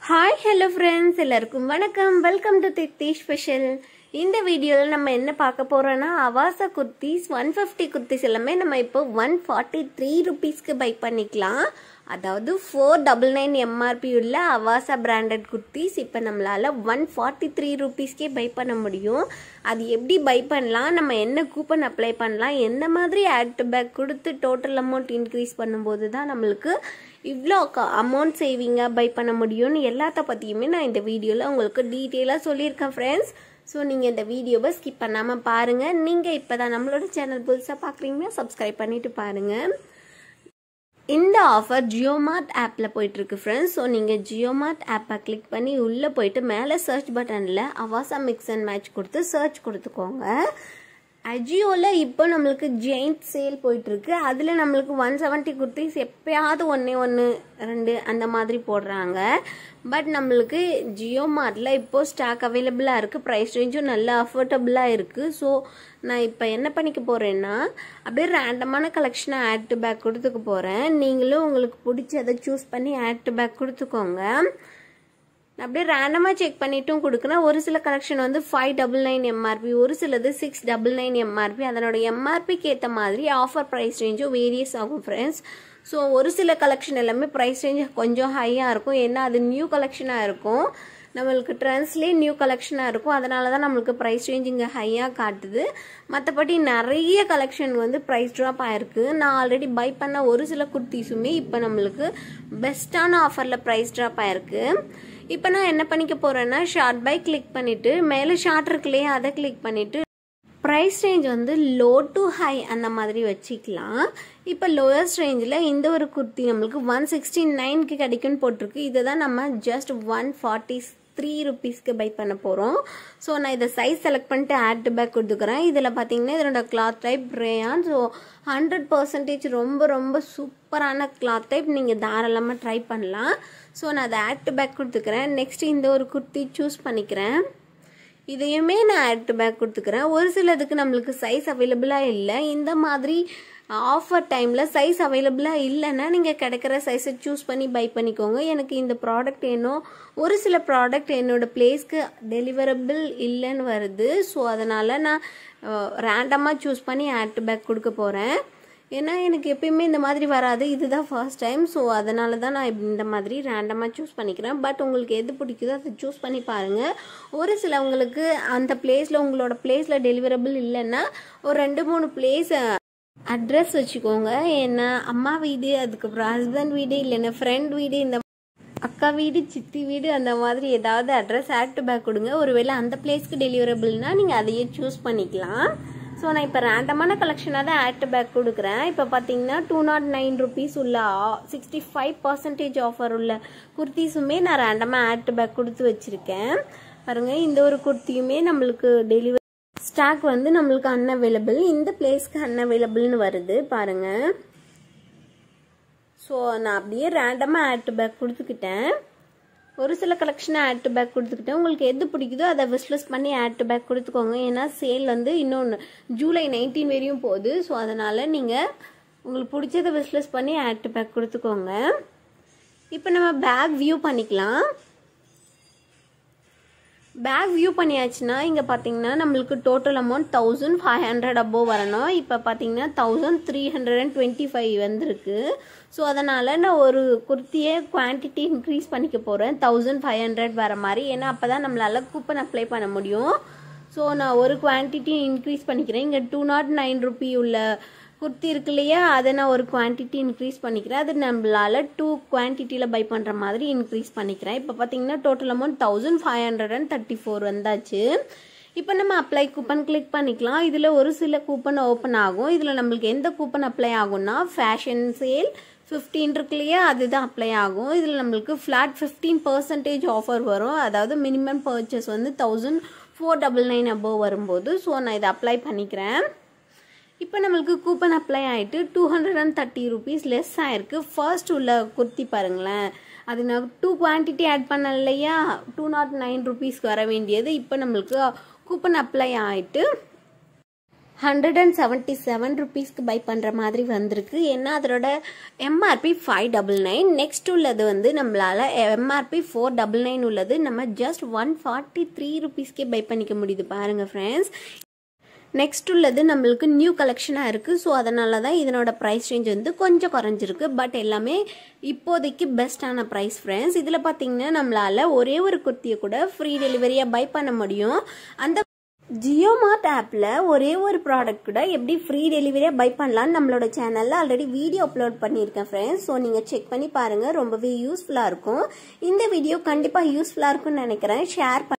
hi hello friends எல்லாருக்கும் வணக்கம் welcome to தித்தி special இந்த வீடியோவில் நம்ம என்ன பார்க்க போறோம்னா அவாசா குர்த்திஸ் ஒன் ஃபிஃப்டி குர்த்திஸ் எல்லாமே நம்ம இப்போ ஒன் ஃபார்ட்டி த்ரீ ருபீஸ்க்கு பை பண்ணிக்கலாம் அதாவது ஃபோர் டபுள் நைன் எம்ஆர்பி உள்ள அவாசா பிராண்டட் குர்த்திஸ் இப்போ நம்மளால் ஒன் ஃபார்ட்டி த்ரீ ருபீஸ்க்கே பை பண்ண முடியும் அது எப்படி பை பண்ணலாம் நம்ம என்ன கூப்பன் அப்ளை பண்ணலாம் எந்த மாதிரி ஆட் டு பேக் கொடுத்து டோட்டல் அமௌண்ட் இன்க்ரீஸ் பண்ணும்போது தான் நம்மளுக்கு இவ்வளோ அமௌண்ட் சேவிங்காக பை பண்ண முடியும்னு எல்லாத்த பற்றியுமே நான் இந்த வீடியோவில் உங்களுக்கு டீட்டெயிலாக சொல்லியிருக்கேன் ஃப்ரெண்ட்ஸ் ஸோ நீங்கள் இந்த வீடியோவை ஸ்கிப் பண்ணாமல் பாருங்கள் நீங்கள் இப்போ தான் நம்மளோட சேனல் புதுசாக பார்க்குறீங்கன்னா சப்ஸ்கிரைப் பண்ணிவிட்டு பாருங்கள் இந்த ஆஃபர் ஜியோமார்ட் ஆப்பில் போயிட்டுருக்கு ஃப்ரெண்ட்ஸ் ஸோ நீங்கள் ஜியோமார்ட் ஆப்பை கிளிக் பண்ணி உள்ளே போயிட்டு மேலே சர்ச் பட்டனில் அவாசா மிக்ஸ் அண்ட் மேட்ச் கொடுத்து சர்ச் கொடுத்துக்கோங்க அஜியோவில் இப்போ நம்மளுக்கு ஜெயிண்ட் சேல் போயிட்டுருக்கு அதில் நம்மளுக்கு ஒன் செவன்ட்டி குர்த்திஸ் எப்பயாவது ஒன்றே ஒன்று ரெண்டு அந்த மாதிரி போடுறாங்க பட் நம்மளுக்கு ஜியோ மார்ட்டில் இப்போது ஸ்டாக் அவைலபிளாக இருக்குது ப்ரைஸ் ரேஞ்சும் நல்லா அஃபோர்டபுளாக இருக்குது ஸோ நான் இப்போ என்ன பண்ணிக்க போகிறேன்னா அப்படியே ரேண்டமான கலெக்ஷனை ஆட் டு பேக் கொடுத்துக்க போகிறேன் நீங்களும் உங்களுக்கு பிடிச்சதை சூஸ் பண்ணி ஆட் டு பேக் கொடுத்துக்கோங்க அப்படியே ரேண்டமாக செக் பண்ணிட்டும் கொடுக்குறேன் ஒரு சில கலெக்ஷன் வந்து ஃபைவ் டபுள் நைன் எம்ஆர்பி ஒரு சிலது சிக்ஸ் டபுள் நைன் எம்ஆர்பி அதனோட எம்ஆர்பிக்கு ஏற்ற மாதிரி ஆஃபர் ப்ரைஸ் ரேஞ்சும் வேரியஸ் ஆகும் ஃப்ரெண்ட்ஸ் ஸோ ஒரு சில கலெக்ஷன் எல்லாமே ப்ரைஸ் ரேஞ்ச் கொஞ்சம் ஹையாக இருக்கும் ஏன்னா அது நியூ கலெக்ஷனாக இருக்கும் நம்மளுக்கு ட்ரெண்ட்ஸ்லேயே நியூ கலெக்ஷனாக இருக்கும் அதனால தான் நம்மளுக்கு ப்ரைஸ் ரேஞ்ச் இங்கே ஹையாக காட்டுது மற்றபடி நிறைய கலெக்ஷன் வந்து ப்ரைஸ் ட்ராப் ஆயிருக்கு நான் ஆல்ரெடி பை பண்ண ஒரு சில குர்த்திஸுமே இப்போ நம்மளுக்கு பெஸ்ட்டான ஆஃபரில் ப்ரைஸ் ட்ராப் ஆயிருக்கு இப்போ நான் என்ன பண்ணிக்க போகிறேன்னா ஷார்ட் பை கிளிக் பண்ணிவிட்டு மேலே ஷார்ட் இருக்குல்லையே அதை கிளிக் பண்ணிவிட்டு ப்ரைஸ் ரேஞ்ச் வந்து லோ டு ஹை அந்த மாதிரி வச்சுக்கலாம் இப்போ லோயஸ்ட் ரேஞ்சில் இந்த ஒரு குர்த்தி நம்மளுக்கு ஒன் சிக்ஸ்டி நைன்க்கு கிடைக்கும்னு போட்டிருக்கு இதை தான் நம்ம ஜஸ்ட் ஒன் ஃபார்ட்டி த்ரீ ருபீஸ்க்கு பை பண்ண போகிறோம் ஸோ நான் இதை சைஸ் செலக்ட் பண்ணிட்டு ஆட் பேக் கொடுத்துக்கிறேன் இதில் பார்த்தீங்கன்னா இதனோட cloth type rayon so hundred percentage ரொம்ப ரொம்ப சூப்பரான கிளாத் டைப் நீங்கள் தாராளமாக ட்ரை பண்ணலாம் ஸோ நான் அதை ஆட் பேக் கொடுத்துக்கிறேன் நெக்ஸ்ட் இந்த ஒரு குர்த்தி சூஸ் பண்ணிக்கிறேன் இதையுமே நான் ஆட் பேக் கொடுத்துக்கிறேன் ஒரு சிலதுக்கு நம்மளுக்கு சைஸ் அவைலபிளாக இல்லை இந்த மாதிரி ஆஃபர் டைமில் சைஸ் அவைலபிளாக இல்லைன்னா நீங்கள் கிடைக்கிற சைஸை சூஸ் பண்ணி பை பண்ணிக்கோங்க எனக்கு இந்த ப்ராடக்ட் வேணும் ஒரு சில ப்ராடக்ட் என்னோடய பிளேஸ்க்கு டெலிவரபிள் இல்லைன்னு வருது ஸோ அதனால் நான் ரேண்டமாக சூஸ் பண்ணி ஆட் பேக் கொடுக்க போகிறேன் ஏன்னா எனக்கு எப்பயுமே இந்த மாதிரி வராது இதுதான் ஃபர்ஸ்ட் டைம் ஸோ அதனால தான் நான் இந்த மாதிரி ரேண்டமாக சூஸ் பண்ணிக்கிறேன் பட் உங்களுக்கு எது பிடிக்குதோ அதை சூஸ் பண்ணி பாருங்கள் ஒரு சிலவங்களுக்கு அந்த பிளேஸில் உங்களோட பிளேஸில் டெலிவரபிள் இல்லைன்னா ஒரு ரெண்டு மூணு பிளேஸ் அட்ரஸ் வச்சுக்கோங்க ஏன்னா அம்மா வீடு அதுக்கப்புறம் ஹஸ்பண்ட் வீடு இல்லைன்னா ஃப்ரெண்ட் வீடு இந்த அக்கா வீடு சித்தி வீடு அந்த மாதிரி ஏதாவது அட்ரஸ் ஆட் டு பேக் கொடுங்க ஒருவேளை அந்த பிளேஸ்க்கு டெலிவரபிள்னா நீங்கள் அதையே சூஸ் பண்ணிக்கலாம் ஸோ நான் இப்போ ரேண்டமான கலெக்ஷனாக தான் ஆட் டு பேக் கொடுக்குறேன் இப்போ பார்த்தீங்கன்னா டூ நாட் நைன் ருபீஸ் உள்ள சிக்ஸ்டி ஃபைவ் பர்சன்டேஜ் ஆஃபர் உள்ள குர்த்திஸுமே நான் ரேண்டமாக ஆட் டு பேக் கொடுத்து வச்சுருக்கேன் பாருங்கள் இந்த ஒரு குர்த்தியுமே நம்மளுக்கு டெலிவரி ஸ்டாக் வந்து நம்மளுக்கு அன்அவைலபிள் இந்த பிளேஸ்க்கு அன்அவைலபிள்னு வருது பாருங்கள் ஸோ நான் அப்படியே ரேண்டமாக ஆட் டு பேக் கொடுத்துக்கிட்டேன் ஒரு சில கலெக்ஷனை ஆட் டு பேக் கொடுத்துக்கிட்டேன் உங்களுக்கு எது பிடிக்குதோ அதை விஸ்லஸ் பண்ணி ஆட் டு பேக் கொடுத்துக்கோங்க ஏன்னா சேல் வந்து இன்னொன்று ஜூலை நைன்டீன் வரையும் போகுது ஸோ அதனால் நீங்கள் உங்களுக்கு பிடிச்சதை விஸ்லஸ் பண்ணி ஆட் டு பேக் கொடுத்துக்கோங்க இப்போ நம்ம பேக் வியூ பண்ணிக்கலாம் பேக் வியூ பண்ணியாச்சுன்னா இங்கே பார்த்தீங்கன்னா நம்மளுக்கு total amount thousand five hundred above வரணும் இப்போ பார்த்தீங்கன்னா thousand three hundred and twenty five வந்திருக்கு ஸோ அதனால் நான் ஒரு குர்த்தியை குவான்டிட்டி இன்க்ரீஸ் பண்ணிக்க போகிறேன் தௌசண்ட் ஃபைவ் ஹண்ட்ரட் வர மாதிரி ஏன்னா அப்போ தான் நம்மளால் கூப்பன் அப்ளை பண்ண முடியும் ஸோ நான் ஒரு குவான்டிட்டி இன்க்ரீஸ் பண்ணிக்கிறேன் இங்கே டூ நாட் நைன் ருபி உள்ள குர்த்தி இருக்கு இல்லையா அதை நான் ஒரு குவான்டிட்டி இன்க்ரீஸ் பண்ணிக்கிறேன் அது நம்மளால் டூ குவான்டிட்டியில் பை பண்ணுற மாதிரி இன்க்ரீஸ் பண்ணிக்கிறேன் இப்போ பார்த்தீங்கன்னா total amount thousand five hundred and thirty four வந்தாச்சு இப்போ நம்ம அப்ளை கூப்பன் கிளிக் பண்ணிக்கலாம் இதில் ஒரு சில கூப்பன் ஓப்பன் ஆகும் இதில் நம்மளுக்கு எந்த கூப்பன் அப்ளை ஆகும்னா ஃபேஷன் சேல் ஃபிஃப்டீன் இருக்கு இல்லையா அதுதான் அப்ளை ஆகும் இதில் நம்மளுக்கு ஃப்ளாட் ஃபிஃப்டீன் பர்சன்டேஜ் ஆஃபர் வரும் அதாவது மினிமம் பர்ச்சேஸ் வந்து thousand four double nine above வரும்போது ஸோ நான் இதை அப்ளை பண்ணிக்கிறேன் இப்போ நம்மளுக்கு கூப்பன் அப்ளை ஆகிட்டு two hundred and thirty rupees less ஆயிருக்கு ஃபர்ஸ்ட் உள்ள குர்த்தி பாருங்களேன் அது நான் டூ குவான்டிட்டி ஆட் பண்ண இல்லையா டூ நாட் நைன் ருபீஸ்க்கு வர வேண்டியது இப்போ நம்மளுக்கு கூப்பன் அப்ளை ஆகிட்டு ஹண்ட்ரட் அண்ட் செவன்ட்டி செவன் ருபீஸ்க்கு பை பண்ணுற மாதிரி வந்திருக்கு ஏன்னா அதோட MRP five double nine next உள்ளது வந்து நம்மளால் எம்ஆர்பி ஃபோர் டபுள் நைன் உள்ளது நம்ம ஜஸ்ட் ஒன் ஃபார்ட்டி த்ரீ ருபீஸ்க்கே பை பண்ணிக்க முடியுது பாருங்கள் ஃப்ரெண்ட்ஸ் நெக்ஸ்ட் உள்ளது நம்மளுக்கு நியூ கலெக்ஷனாக இருக்குது ஸோ அதனால தான் இதனோட ப்ரைஸ் ரேஞ்ச் வந்து கொஞ்சம் குறைஞ்சிருக்கு பட் எல்லாமே இப்போதைக்கு பெஸ்ட்டான ப்ரைஸ் ஃப்ரெண்ட்ஸ் இதில் பார்த்தீங்கன்னா நம்மளால் ஒரே ஒரு குர்த்தியை கூட ஃப்ரீ டெலிவரியாக பை பண்ண முடியும் அந்த ஜியோ மார்ட் ஆப்பில் ஒரே ஒரு ப்ராடக்ட் கூட எப்படி ஃப்ரீ டெலிவரியாக பை பண்ணலான்னு நம்மளோட சேனலில் ஆல்ரெடி வீடியோ அப்லோட் பண்ணியிருக்கேன் ஃப்ரெண்ட்ஸ் ஸோ நீங்கள் செக் பண்ணி பாருங்கள் ரொம்பவே யூஸ்ஃபுல்லாக இருக்கும் இந்த வீடியோ கண்டிப்பாக யூஸ்ஃபுல்லாக இருக்கும்னு நினைக்கிறேன் ஷேர்